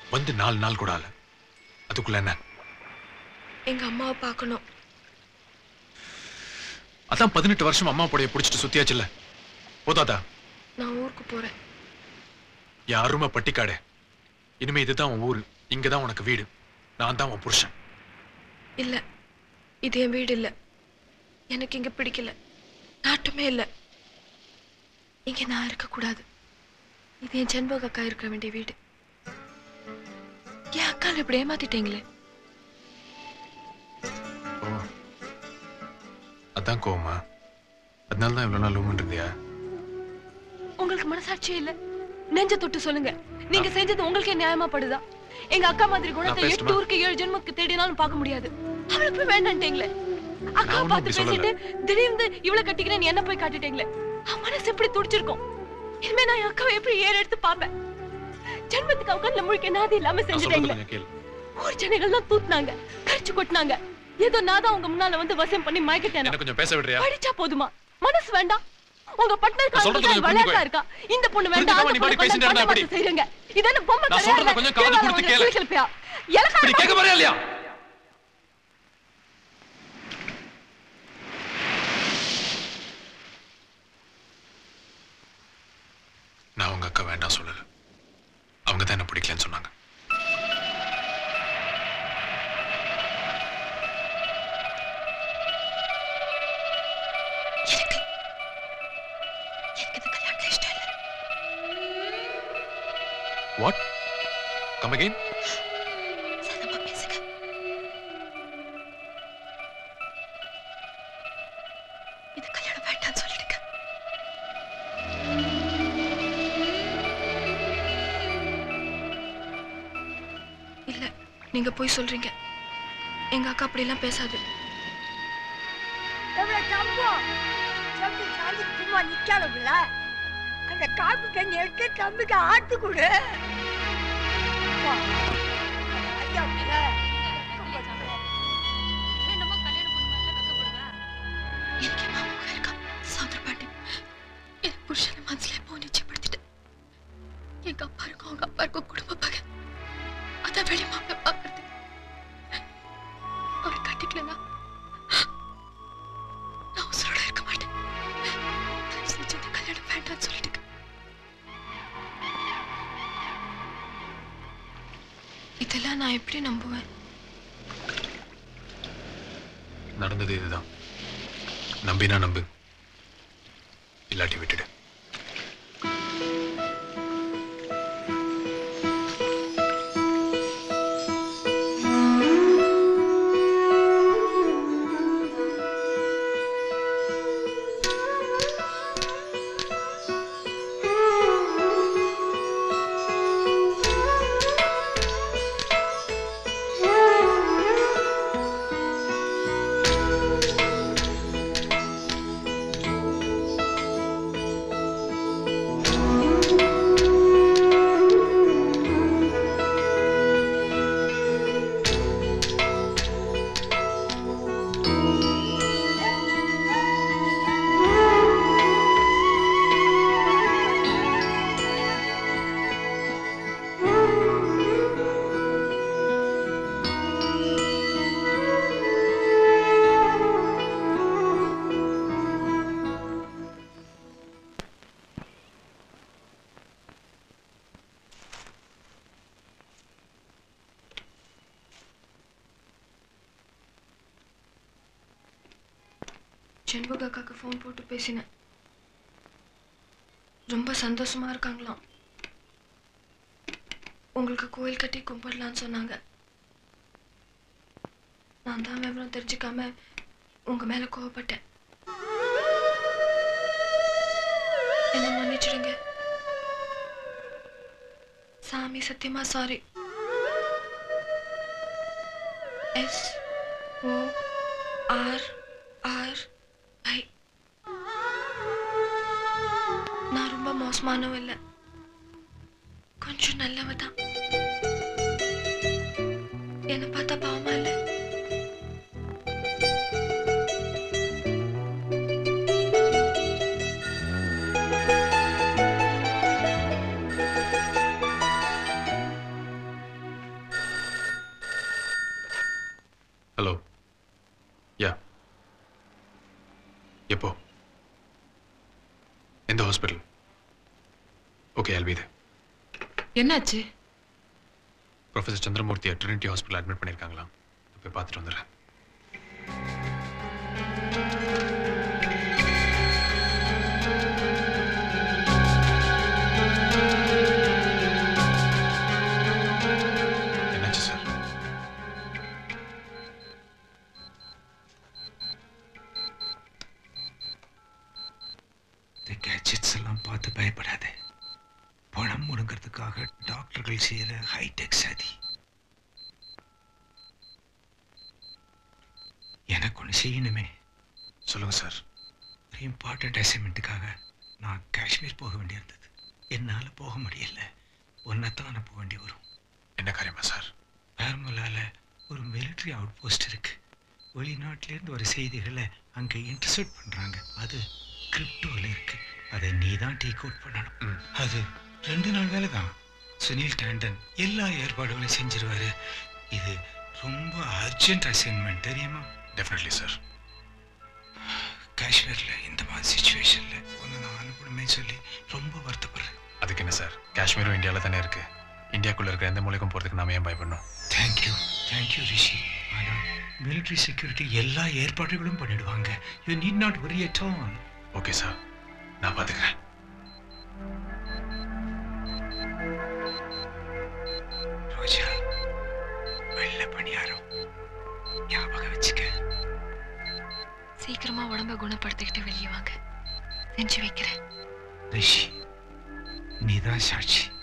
வந்து நாலு நாள் கூட ஆல அதுக்குள்ள என்ன எங்க அம்மாவை பார்க்கணும் அதான் பதினெட்டு வருஷம் அம்மா புடைய பிடிச்சிட்டு சுத்தியாச்சுல்ல போதாதா நான் ஊருக்கு போறேன் என் அருமை பட்டிக்காடு இனிமே இதுதான் உன் ஊரு இங்கதான் உனக்கு வீடு நான் தான் உன் புருஷன் இல்ல இது என் வீடு இல்ல எனக்கு இங்க பிடிக்கல நாட்டுமே இல்ல இங்க நான் இருக்க கூடாது இது என் ஜென்மக அக்கா இருக்க வேண்டிய வீடு என் அக்கால இப்படி ஏமாத்திட்டீங்களே ஓ அதான் கோவமா அதனால தான் இவ்வளவு நாள் லூமன் இருந்தியா உங்களுக்கு மனசாட்சியே இல்ல நெஞ்ச தொட்டு சொல்லுங்க நீங்க செஞ்சது உங்களுக்கே நியாயமா படுதா எங்க அக்கா மாதிரி குணத்தை நான் எட்டு பேசட்டுமா? ஊருக்கு ஏழு ஜென்மக்கு தேடினாலும் பார்க்க முடியாது அவளுக்கு போய் வேண்டான்ட்டீங்களே அக்கா ஒண்ணும் பார்த்து அப்படி சொல்லல. பேசிட்டு திடீர்னு இவ்வளவு கட்டிக்கிறேன் என்ன போய் காட்டிட்டீங்களே அவன் மனசு எப்படி துடிச்சிருக்கும் இனிமே நான் என் அக்காவை எப்படி ஏற எடுத்து பாப்பேன் ஜென்மத்துக்கு அவகால முழிக்க நாதி இல்லாம நான் சொல்றது செஞ்சுட்டீங்களே கொஞ்சம் கேளு ஊர் ஜனங்கள்லாம் தூத்துனாங்க கரிச்சு கொட்டினாங்க ஏதோ நான் தான் உங்க முன்னால வந்து வசம் பண்ணி மயக்கிட்டேன் என்ன கொஞ்சம் பேச விடுறியா படிச்சா போதுமா மனசு வேண்டாம் உங்க பட்டனர் நான் சொல்றது கொஞ்சம் விளையாட்டா புரிஞ்சுக்கோ. இருக்கா இந்த பொண்ணு வேண்டாம் புரிஞ்சுக்காம அந்த நீ பாட்டுக்கு பொண்ணு பேசிட்டு இருந்தா வேண்டாம் எப்படி? செய்றீங்க இதென்ன பொம்மை நான் கடையா சொல்றத இல்ல? கொஞ்சம் காது தேவாரம் கொடுத்து கொஞ்சம் கேளு. சீக்கிரப்பியா? இப்படி இலக்காரம் கேட்க போறியா இல்லையா நான் உங்க அக்கா வேண்டாம் சொல்லல அவங்க தான் என்ன பிடிக்கலன்னு சொன்னாங்க எனக்கு எனக்கு இந்த கல்யாணத்துல இஷ்டம் இல்ல வாட் கம் அகைன் சத்தமா பேசுங்க இது கல்யாணம் வேண்டாம்னு சொல்லிடுங்க இல்ல நீங்க போய் சொல்றீங்க எங்க அக்கா அப்படிலாம் பேசாது எவ்வளவு சம்பம் சம்பி சாஞ்சிட்டு சும்மா நிக்காதுல்ல அந்த காப்பு கண்ணி எடுத்து தம்பிக்கு ஆட்டு கொடு அப்பா, ஐயா பிள்ளை, எனக்கு என் மாமா இருக்கா சௌந்தர பாட்டி என் புருஷனை மனசுல எப்போ நிச்சயப்படுத்திட்டேன் எங்க அப்பா இருக்கும் அவங்க அப்பா இருக்கும் குடும்ப பகை அதான் வெளி மாப்பிள்ள பாக்குறது அவர் கட்டிக்கலனா நான் உசுரோட இருக்க மாட்டேன் தயவு செஞ்சு இந்த கல்யாணம் வேண்டாம்னு சொல்லிட்டு இதெல்லாம் நான் எப்படி நம்புவேன் நடந்தது இதுதான் நம்பினா நம்பு இல்லாட்டி விட்டுடு செண்பக அக்காக்கு ஃபோன் போட்டு பேசினேன் ரொம்ப சந்தோஷமா இருக்காங்களாம் உங்களுக்கு கோயில் கட்டி கும்பிடலான்னு சொன்னாங்க நான் தான் விவரம் தெரிஞ்சுக்காம உங்க மேல கோவப்பட்டேன் என்ன மன்னிச்சிடுங்க சாமி சத்தியமா sorry S O R R I நான் ரொம்ப மோசமானவ இல்ல கொஞ்சம் நல்லவ தான் என்ன பார்த்தா பாவமா இல்ல எப்போ எந்த ஹாஸ்பிட்டல் ஓகே அல்விது என்னாச்சு ப்ரொஃபசர் சந்திரமூர்த்தியை ட்ரினிட்டி ஹாஸ்பிட்டல் அட்மிட் பண்ணியிருக்காங்களாம் போய் பார்த்துட்டு வந்துடுறேன் என்னாச்சு சார் இந்த கேட்ஜெட்ஸ் எல்லாம் பார்த்து பயப்படாத பணம் முடுங்கிறதுக்காக டாக்டர்கள் செய்யற ஹைடெக் சதி எனக்கு ஒன்று செய்யணுமே சொல்லுங்க சார் ஒரு இம்பார்ட்டண்ட் அசைன்மெண்ட்டுக்காக நான் காஷ்மீர் போக வேண்டியிருந்தது என்னால் போக முடியல ஒன்றைத்தான் அனுப்ப வேண்டி வரும் என்ன காரியமா சார் பேர்முலால ஒரு மிலிட்ரி அவுட் போஸ்ட் இருக்கு வெளிநாட்டிலேருந்து வர செய்திகளை அங்கே இன்டர்செப்ட் பண்ணுறாங்க அது கிரிப்டோவில் இருக்கு அதை நீ தான் டேக் அவுட் பண்ணணும் ம். அது ரெண்டு நாள் வேலை தான் சுனில் டாண்டன் எல்லா ஏற்பாடுகளையும் செஞ்சிருவாரு இது ரொம்ப அர்ஜென்ட் அசைன்மெண்ட் தெரியுமா டெஃபினெட்லி சார் காஷ்மீரில் இந்த மாதிரி சுச்சுவேஷனில் ஒன்று நான் அனுப்பணுமே சொல்லி ரொம்ப வருத்தப்படுறேன் அதுக்கு என்ன சார் காஷ்மீரும் இந்தியாவில் தானே இருக்கு இந்தியாக்குள்ள இருக்கிற எந்த மூலைக்கும் போகிறதுக்கு நாம ஏன் பயப்படணும் தேங்க்யூ தேங்க்யூ ரிஷி ஆனால் மிலிட்ரி செக்யூரிட்டி எல்லா ஏற்பாடுகளும் பண்ணிடுவாங்க you need not worry at all okay sir நான் பார்த்துக்கிறேன் ரோஜா வெள்ளை பணியாரம் ஞாபகம் வச்சுக்க சீக்கிரமா உடம்ப குணப்படுத்திக்கிட்டு வெளியே வாங்க செஞ்சு வைக்கிறேன் ரிஷி நீதான் சாட்சி